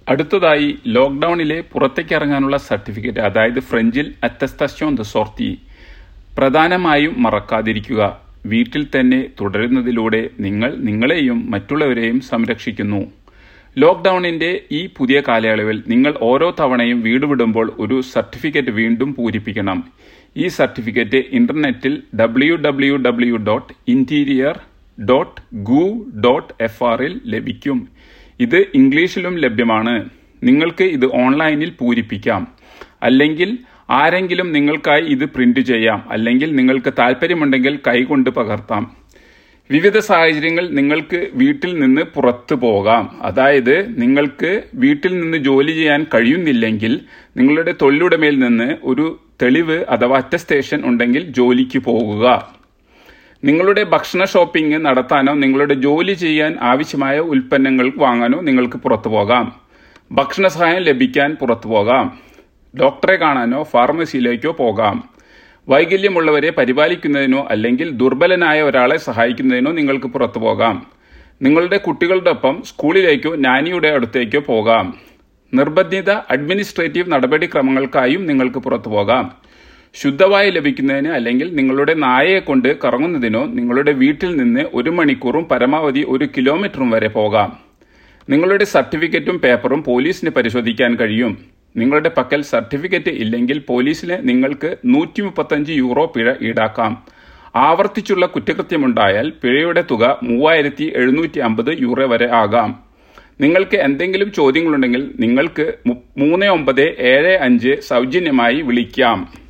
അടുത്തതായി ലോക്ക്ഡൌണിലെ പുറത്തേക്ക് ഇറങ്ങാനുള്ള സർട്ടിഫിക്കറ്റ് അതായത് ഫ്രഞ്ചിൽ അറ്റസ്തസ്യോൺ ദ സോർത്തി പ്രധാനമായും മറക്കാതിരിക്കുക വീട്ടിൽ തന്നെ തുടരുന്നതിലൂടെ നിങ്ങൾ നിങ്ങളെയും മറ്റുള്ളവരെയും സംരക്ഷിക്കുന്നു ലോക്ക്ഡൌണിന്റെ ഈ പുതിയ കാലയളവിൽ നിങ്ങൾ ഓരോ തവണയും വീട് വിടുമ്പോൾ ഒരു സർട്ടിഫിക്കറ്റ് വീണ്ടും പൂരിപ്പിക്കണം ഈ സർട്ടിഫിക്കറ്റ് ഇന്റർനെറ്റിൽ W W W dot interior dot ഗു ഡോട്ട് എഫ് ആറിൽ ലഭിക്കും ഇത് ഇംഗ്ലീഷിലും ലഭ്യമാണ് നിങ്ങൾക്ക് ഇത് ഓൺലൈനിൽ പൂരിപ്പിക്കാം അല്ലെങ്കിൽ ആരെങ്കിലും നിങ്ങൾക്കായി ഇത് പ്രിന്റ് ചെയ്യാം അല്ലെങ്കിൽ നിങ്ങൾക്ക് താല്പര്യമുണ്ടെങ്കിൽ കൈകൊണ്ട് പകർത്താം വിവിധ സാഹചര്യങ്ങൾ നിങ്ങൾക്ക് വീട്ടിൽ നിന്ന് പുറത്തു പോകാം അതായത് നിങ്ങൾക്ക് വീട്ടിൽ നിന്ന് ജോലി ചെയ്യാൻ കഴിയുന്നില്ലെങ്കിൽ നിങ്ങളുടെ തൊഴിലുടമയിൽ നിന്ന് ഒരു തെളിവ് അഥവാ അറ്റസ്റ്റേഷൻ ഉണ്ടെങ്കിൽ ജോലിക്ക് പോകുക നിങ്ങളുടെ ഭക്ഷണ ഷോപ്പിംഗ് നടത്താനോ നിങ്ങളുടെ ജോലി ചെയ്യാൻ ആവശ്യമായ ഉൽപ്പന്നങ്ങൾ വാങ്ങാനോ നിങ്ങൾക്ക് പുറത്തു പോകാം ഭക്ഷണ സഹായം ലഭിക്കാൻ പുറത്തു പോകാം ഡോക്ടറെ കാണാനോ ഫാർമസിയിലേക്കോ പോകാം വൈകല്യമുള്ളവരെ പരിപാലിക്കുന്നതിനോ അല്ലെങ്കിൽ ദുർബലനായ ഒരാളെ സഹായിക്കുന്നതിനോ നിങ്ങൾക്ക് പുറത്തു പോകാം നിങ്ങളുടെ കുട്ടികളുടെ ഒപ്പം സ്കൂളിലേക്കോ നാനിയുടെ അടുത്തേക്കോ പോകാം നിർബന്ധിത അഡ്മിനിസ്ട്രേറ്റീവ് നടപടിക്രമങ്ങൾക്കായും നിങ്ങൾക്ക് പുറത്തു പോകാം ശുദ്ധവായു ലഭിക്കുന്നതിന് അല്ലെങ്കിൽ നിങ്ങളുടെ നായയെ കൊണ്ട് കറങ്ങുന്നതിനോ നിങ്ങളുടെ വീട്ടിൽ നിന്ന് ഒരു മണിക്കൂറും പരമാവധി ഒരു കിലോമീറ്ററും വരെ പോകാം നിങ്ങളുടെ സർട്ടിഫിക്കറ്റും പേപ്പറും പോലീസിന് പരിശോധിക്കാൻ കഴിയും നിങ്ങളുടെ പക്കൽ സർട്ടിഫിക്കറ്റ് ഇല്ലെങ്കിൽ പോലീസിന് നിങ്ങൾക്ക് നൂറ്റി മുപ്പത്തഞ്ച് യൂറോ പിഴ ഈടാക്കാം ആവർത്തിച്ചുള്ള കുറ്റകൃത്യമുണ്ടായാൽ പിഴയുടെ തുക മൂവായിരത്തി എഴുന്നൂറ്റി അമ്പത് യൂറോ വരെ ആകാം നിങ്ങൾക്ക് എന്തെങ്കിലും ചോദ്യങ്ങളുണ്ടെങ്കിൽ നിങ്ങൾക്ക് മൂന്ന് ഒമ്പത് ഏഴ് അഞ്ച് സൗജന്യമായി വിളിക്കാം